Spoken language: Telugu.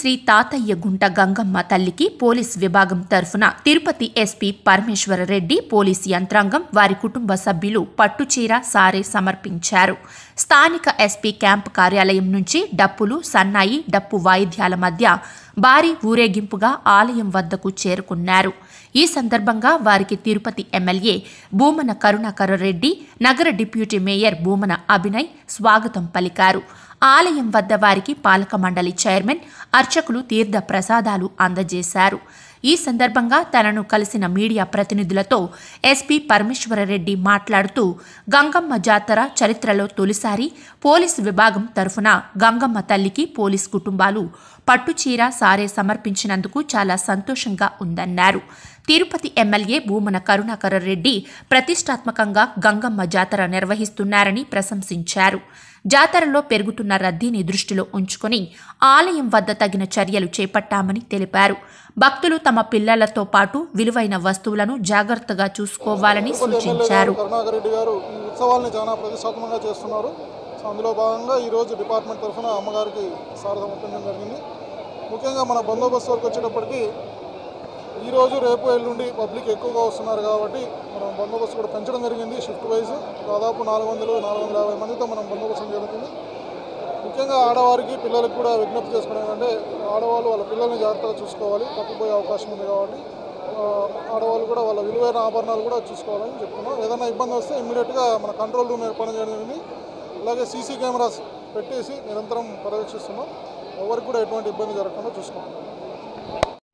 శ్రీ తాతయ్య గుంట గంగమ్మ తల్లికి పోలీస్ విభాగం తరఫున తిరుపతి ఎస్పీ పరమేశ్వర రెడ్డి పోలీస్ యంత్రాంగం వారి కుటుంబ సభ్యులు పట్టుచీర సారే సమర్పించారు స్థానిక ఎస్పీ క్యాంప్ కార్యాలయం నుంచి డప్పులు సన్నాయి డప్పు వాయిద్యాల మధ్య భారీ ఊరేగింపుగా ఆలయం వద్దకు చేరుకున్నారు ఈ సందర్భంగా వారికి తిరుపతి ఎమ్మెల్యే భూమన కరుణాకర రెడ్డి నగర డిప్యూటీ మేయర్ భూమన అభినయ్ స్వాగతం పలికారు ఆలయం వద్ద వారికి పాలక మండలి చైర్మన్ అర్చకులు తీర్థ ప్రసాదాలు అందజేశారు ఈ సందర్భంగా తనను కలిసిన మీడియా ప్రతినిధులతో ఎస్పీ పరమేశ్వరరెడ్డి మాట్లాడుతూ గంగమ్మ జాతర చరిత్రలో తొలిసారి పోలీసు విభాగం తరఫున గంగమ్మ తల్లికి పోలీస్ కుటుంబాలు పట్టుచీర సారే సమర్పించినందుకు చాలా సంతోషంగా ఉందన్నారు తిరుపతి ఎమ్మెల్యే భూమన కరుణాకర రెడ్డి ప్రతిష్టాత్మకంగా గంగమ్మ జాతర నిర్వహిస్తున్నారని ప్రశంసించారు జాతరలో పెరుగుతున్న రద్దీని దృష్టిలో ఉంచుకొని ఆలయం వద్ద తగిన చర్యలు చేపట్టామని తెలిపారు భక్తులు తమ పిల్లలతో పాటు విలువైన వస్తువులను జాగ్రత్తగా చూసుకోవాలని సూచించారు కరుణాకర్ రెడ్డి గారు ఈ ఉత్సవాల్ని చాలా ప్రతిష్టాత్మకంగా చేస్తున్నారు సో అందులో భాగంగా ఈరోజు డిపార్ట్మెంట్ తరఫున అమ్మగారికి సార సమర్పించడం జరిగింది ముఖ్యంగా మన బందోబస్తు వరకు వచ్చేటప్పటికి ఈరోజు రేపు ఎల్లుండి పబ్లిక్ ఎక్కువగా వస్తున్నారు కాబట్టి మనం బందోబస్తు కూడా పెంచడం జరిగింది షిఫ్ట్ వైజ్ దాదాపు నాలుగు వందలు నాలుగు వందల యాభై మందితో మనం బందోబస్తు జరుగుతుంది ముఖ్యంగా ఆడవారికి పిల్లలకు కూడా విజ్ఞప్తి చేసుకోవడం ఏంటంటే ఆడవాళ్ళు వాళ్ళ పిల్లల్ని జాగ్రత్తగా చూసుకోవాలి తప్పిపోయే అవకాశం ఉంది కాబట్టి ఆ, ఆడవాళ్ళు కూడా వాళ్ళ విలువైన ఆభరణాలు కూడా చూసుకోవాలని చెప్తున్నాం ఏదైనా ఇబ్బంది వస్తే ఇమ్మీడియట్గా మన కంట్రోల్ రూమ్ ఏర్పాటు చేయడం జరిగింది అలాగే సీసీ కెమెరాస్ పెట్టేసి నిరంతరం పర్యవేక్షిస్తున్నాం ఎవరికి కూడా ఎటువంటి ఇబ్బంది జరగకుండా చూసుకుంటున్నాం